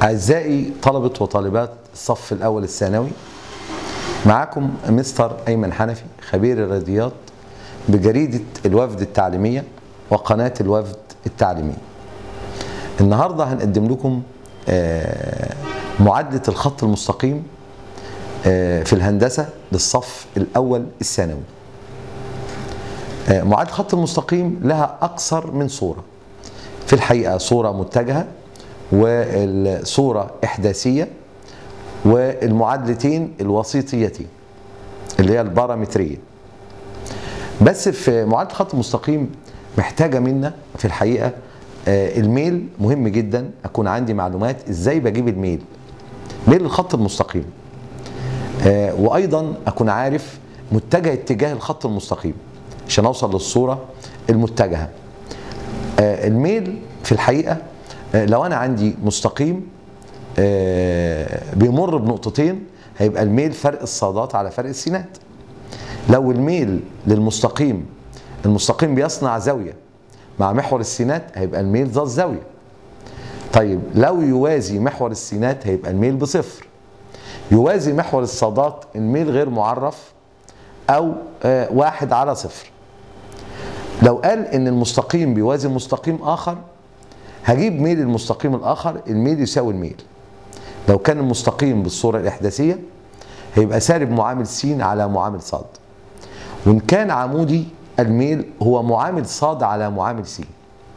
أعزائي طلبة وطالبات الصف الأول الثانوي معاكم مستر أيمن حنفي خبير الرياضيات بجريدة الوفد التعليمية وقناة الوفد التعليمية النهاردة هنقدم لكم آه، معادلة الخط المستقيم آه، في الهندسة للصف الأول الثانوي آه، معادلة الخط المستقيم لها أكثر من صورة في الحقيقة صورة متجهة والصورة إحداثية والمعادلتين الوسيطيتين اللي هي البارامترية بس في معادلة الخط المستقيم محتاجة منا في الحقيقة آه، الميل مهم جدا أكون عندي معلومات إزاي بجيب الميل ميل الخط المستقيم آه، وأيضا أكون عارف متجه اتجاه الخط المستقيم عشان أوصل للصورة المتجهة آه، الميل في الحقيقة آه، لو أنا عندي مستقيم آه، بيمر بنقطتين هيبقى الميل فرق الصادات على فرق السينات لو الميل للمستقيم المستقيم بيصنع زاوية مع محور السينات هيبقى الميل ذات زاوية طيب لو يوازي محور السينات هيبقى الميل بصفر يوازي محور الصادات الميل غير معرف أو آه، واحد على صفر لو قال ان المستقيم بيوازي مستقيم اخر هجيب ميل المستقيم الاخر الميل يساوي الميل لو كان المستقيم بالصوره الاحداثيه هيبقى سالب معامل س على معامل ص وان كان عمودي الميل هو معامل ص على معامل س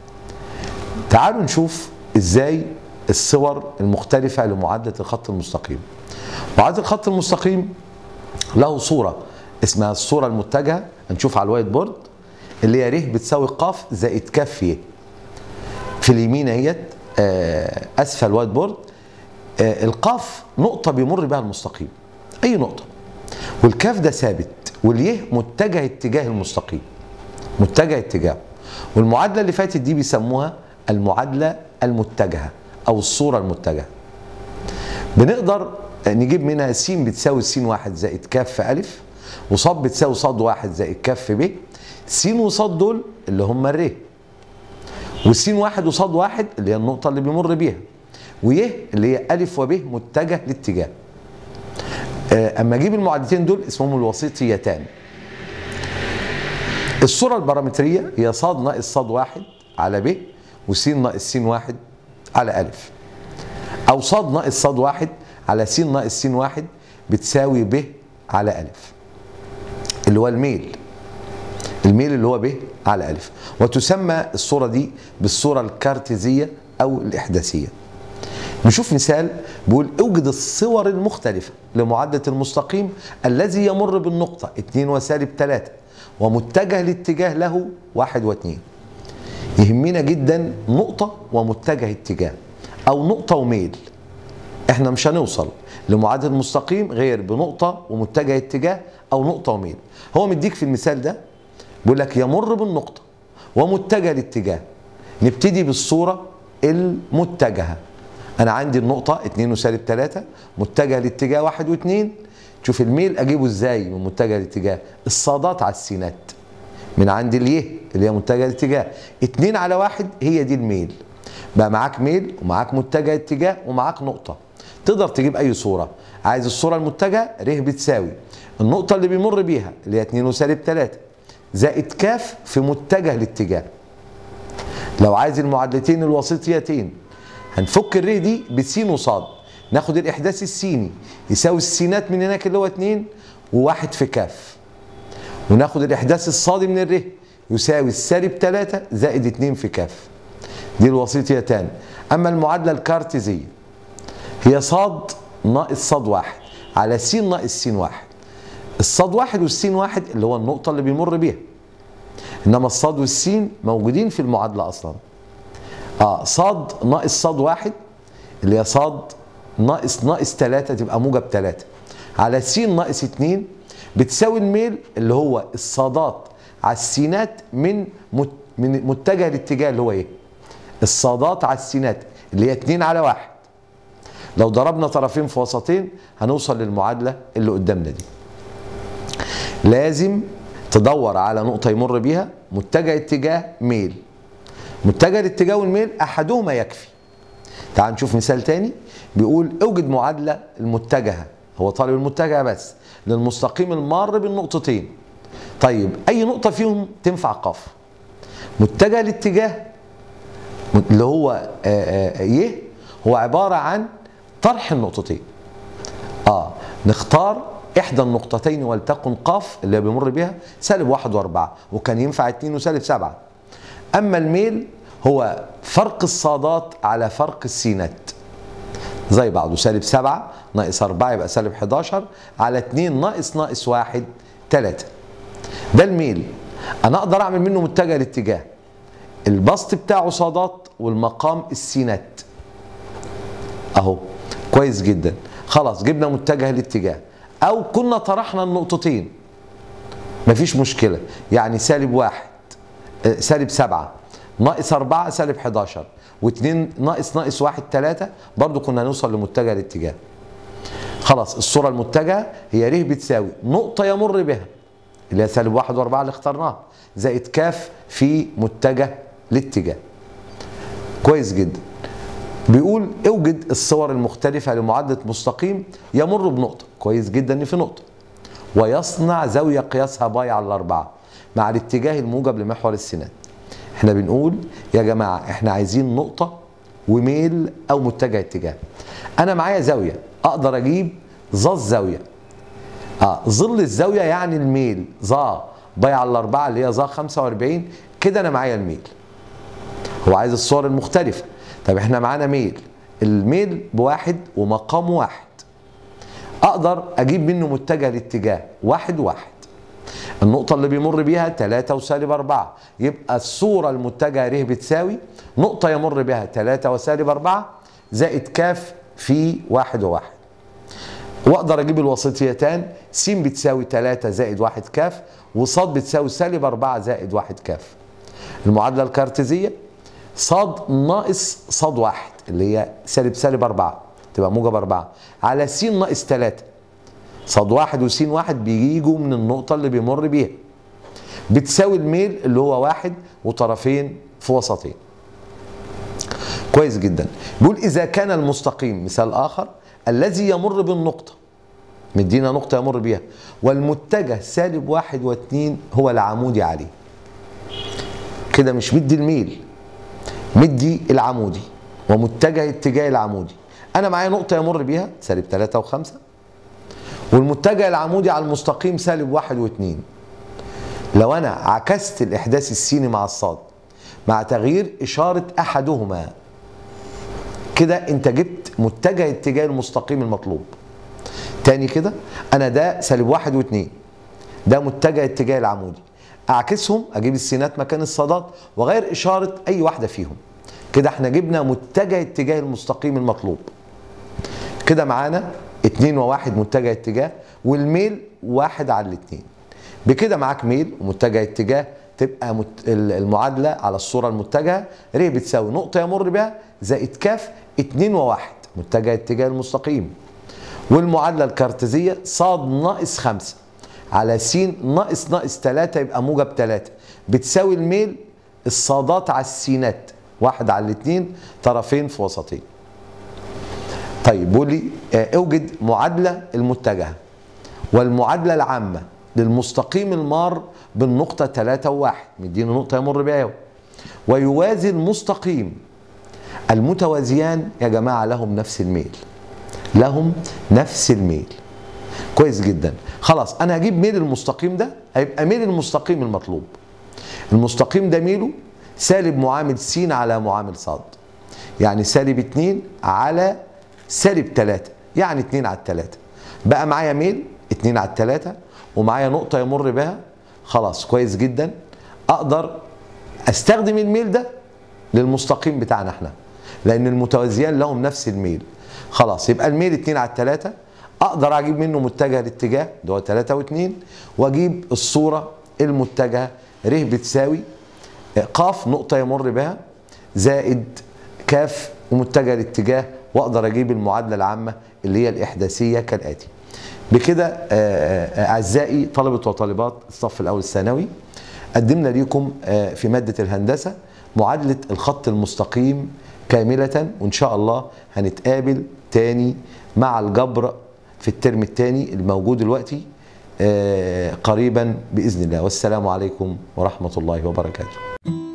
تعالوا نشوف ازاي الصور المختلفه لمعادله الخط المستقيم معادله الخط المستقيم له صوره اسمها الصوره المتجهه هنشوف على الوايت بورد اللي هي ر بتساوي ق زائد ك ي في اليمين اهيت آه، اسفل الوايت بورد آه، القاف نقطة بيمر بها المستقيم أي نقطة والكاف ده ثابت واليه متجه اتجاه المستقيم متجه اتجاهه والمعادلة اللي فاتت دي بيسموها المعادلة المتجهة أو الصورة المتجهة بنقدر نجيب منها س بتساوي س واحد زائد ك في ألف وص بتساوي ص واحد زائد ك في ب س وصاد دول اللي هم الر والسين واحد وصاد واحد اللي هي النقطة اللي بيمر بيها ويه اللي هي ألف وب متجه لاتجاه آه، أما أجيب المعادلتين دول اسمهم الوسيطيتان الصورة البارامترية هي صاد ناقص صاد واحد على ب وس ناقص س واحد على ألف أو صاد ناقص صاد واحد على س ناقص س واحد بتساوي ب على ألف اللي هو الميل الميل اللي هو ب على ألف وتسمى الصورة دي بالصورة الكارتيزية أو الإحداثية نشوف مثال بيقول اوجد الصور المختلفة لمعادلة المستقيم الذي يمر بالنقطة 2 وسالب 3 ومتجه الاتجاه له 1 و2 يهمنا جدا نقطة ومتجه اتجاه أو نقطة وميل احنا مش هنوصل لمعادلة المستقيم غير بنقطة ومتجه اتجاه أو نقطة وميل هو مديك في المثال ده بيقول لك يمر بالنقطة ومتجه الاتجاه نبتدي بالصورة المتجهة أنا عندي النقطة 2 وسالب 3 متجه الاتجاه 1 و2 شوف الميل أجيبه إزاي من متجه الاتجاه الصادات على السينات من عند اليه اللي هي متجه الاتجاه 2 على 1 هي دي الميل بقى معاك ميل ومعاك متجه اتجاه ومعاك نقطة تقدر تجيب أي صورة عايز الصورة المتجهة ر بتساوي النقطة اللي بيمر بيها اللي هي 2 وسالب 3 زائد كاف في متجه الاتجاه لو عايز المعادلتين الوسيطيتين هنفك الر دي بسين وصاد ناخد الاحداث السيني يساوي السينات من هناك اللي هو 2 وواحد في كاف وناخد الاحداث الصادي من الر يساوي السالب 3 زائد 2 في كاف دي الوسيطيتان اما المعادله الكارتيزيه هي صاد ناقص صاد واحد على س ناقص س واحد الصاد واحد والسين واحد اللي هو النقطة اللي بيمر بيها إنما الصاد والسين موجودين في المعادلة أصلا آه صاد ناقص صاد واحد اللي هي صاد ناقص ناقص تلاتة تبقى موجب تلاتة على س ناقص اتنين بتساوي الميل اللي هو الصادات على السينات من مت من متجه الاتجاه اللي هو ايه؟ الصادات على السينات اللي هي اتنين على واحد لو ضربنا طرفين في وسطين هنوصل للمعادلة اللي قدامنا دي لازم تدور على نقطة يمر بيها متجه اتجاه ميل متجه الاتجاه والميل أحدهما يكفي تعال نشوف مثال تاني بيقول اوجد معادلة المتجهة هو طالب المتجهة بس للمستقيم المار بالنقطتين طيب اي نقطة فيهم تنفع قاف متجه الاتجاه اللي هو آه، آه، ي هو عبارة عن طرح النقطتين اه نختار احدى النقطتين ولتكن قاف اللي بيمر بها سالب واحد واربعة وكان ينفع اتنين وسالب سبعة اما الميل هو فرق الصادات على فرق السينات زي بعضه سالب سبعة ناقص أربعة يبقى سالب 11 على 2 ناقص ناقص واحد 3 ده الميل أنا أقدر أعمل منه متجه الاتجاه البسط بتاعه صادات والمقام السينات اهو كويس جدا خلاص جبنا متجه الاتجاه او كنا طرحنا النقطتين مفيش مشكلة يعني سالب واحد آه، سالب سبعة ناقص أربعة سالب 11 واثنين ناقص ناقص واحد ثلاثة برضو كنا نوصل لمتجه الاتجاه خلاص الصورة المتجهة هي ر بتساوي نقطة يمر بها اللي هي سالب واحد واربعة اللي اخترناها زائد كاف في متجه الاتجاه كويس جدا بيقول اوجد الصور المختلفة لمعادلة مستقيم يمر بنقطة كويس جدا ان في نقطة ويصنع زاوية قياسها باي على الأربعة مع الاتجاه الموجب لمحور السينات احنا بنقول يا جماعة احنا عايزين نقطة وميل أو متجه اتجاه أنا معايا زاوية أقدر أجيب ظا الزاوية اه ظل الزاوية يعني الميل ظا باي على الأربعة اللي هي ظا 45 كده أنا معايا الميل هو عايز الصور المختلفة طب احنا معانا ميل الميل بواحد ومقام واحد اقدر اجيب منه متجه الاتجاه واحد واحد النقطة اللي بيمر بيها 3 وسالب 4 يبقى الصورة المتجهة ر بتساوي نقطة يمر بها 3 وسالب 4 زائد كاف في واحد وواحد واقدر اجيب الوسطيتان س بتساوي 3 زائد 1 كاف وصاد بتساوي سالب 4 زائد 1 كاف المعادلة الكارتيزية صاد ناقص صاد واحد اللي هي سالب سالب أربعة تبقى موجب أربعة على س ناقص ثلاثة صاد واحد وس واحد بيجوا من النقطة اللي بيمر بيها بتساوي الميل اللي هو واحد وطرفين في وسطين كويس جدا بيقول إذا كان المستقيم مثال آخر الذي يمر بالنقطة مدينا نقطة يمر بيها والمتجه سالب واحد واثنين هو العمودي عليه كده مش مدي الميل مدي العمودي ومتجه اتجاه العمودي انا معايا نقطه يمر بيها سالب 3 و5 والمتجه العمودي على المستقيم سالب 1 و2 لو انا عكست الاحداث السيني مع الصاد مع تغيير اشاره احدهما كده انت جبت متجه اتجاه المستقيم المطلوب تاني كده انا ده سالب 1 و2 ده متجه اتجاه العمودي اعكسهم اجيب السينات مكان الصادات واغير اشاره اي واحده فيهم كده احنا جبنا متجه اتجاه المستقيم المطلوب كده معانا اتنين وواحد متجه اتجاه والميل واحد على الاتنين بكده معاك ميل ومتجه اتجاه تبقى مت... المعادلة على الصورة المتجهة ر بتساوي نقطة يمر بها زائد كاف اتنين وواحد متجه اتجاه المستقيم والمعادلة الكارتيزية صاد ناقص خمسة على س ناقص ناقص تلاتة يبقى موجب تلاتة بتساوي الميل الصادات على السينات واحد على الاثنين طرفين في وسطين طيب بيقول لي آه، اوجد معادلة المتجهة والمعادلة العامة للمستقيم المار بالنقطة 3 و1 مديني نقطة يمر بيها اهو ويوازي المستقيم المتوازيان يا جماعة لهم نفس الميل لهم نفس الميل كويس جدا خلاص انا هجيب ميل المستقيم ده هيبقى ميل المستقيم المطلوب المستقيم ده ميله سالب معامل س على معامل ص يعني سالب 2 على سالب 3 يعني 2 على 3 بقى معايا ميل 2 على 3 ومعايا نقطة يمر بها خلاص كويس جدا اقدر استخدم الميل ده للمستقيم بتاعنا احنا لان المتوازيان لهم نفس الميل خلاص يبقى الميل 2 على 3 اقدر اجيب منه متجه الاتجاه اللي هو 3 و2 واجيب الصورة المتجهة ر بتساوي قاف نقطة يمر بها زائد كاف ومتجه الاتجاه واقدر اجيب المعادلة العامة اللي هي الاحداثية كالاتي بكده آه، آه، اعزائي طلبة وطالبات الصف الاول الثانوي قدمنا ليكم آه، في مادة الهندسة معادلة الخط المستقيم كاملة وإن شاء الله هنتقابل تاني مع الجبر في الترم الثاني الموجود دلوقتي آه، قريبا بإذن الله والسلام عليكم ورحمة الله وبركاته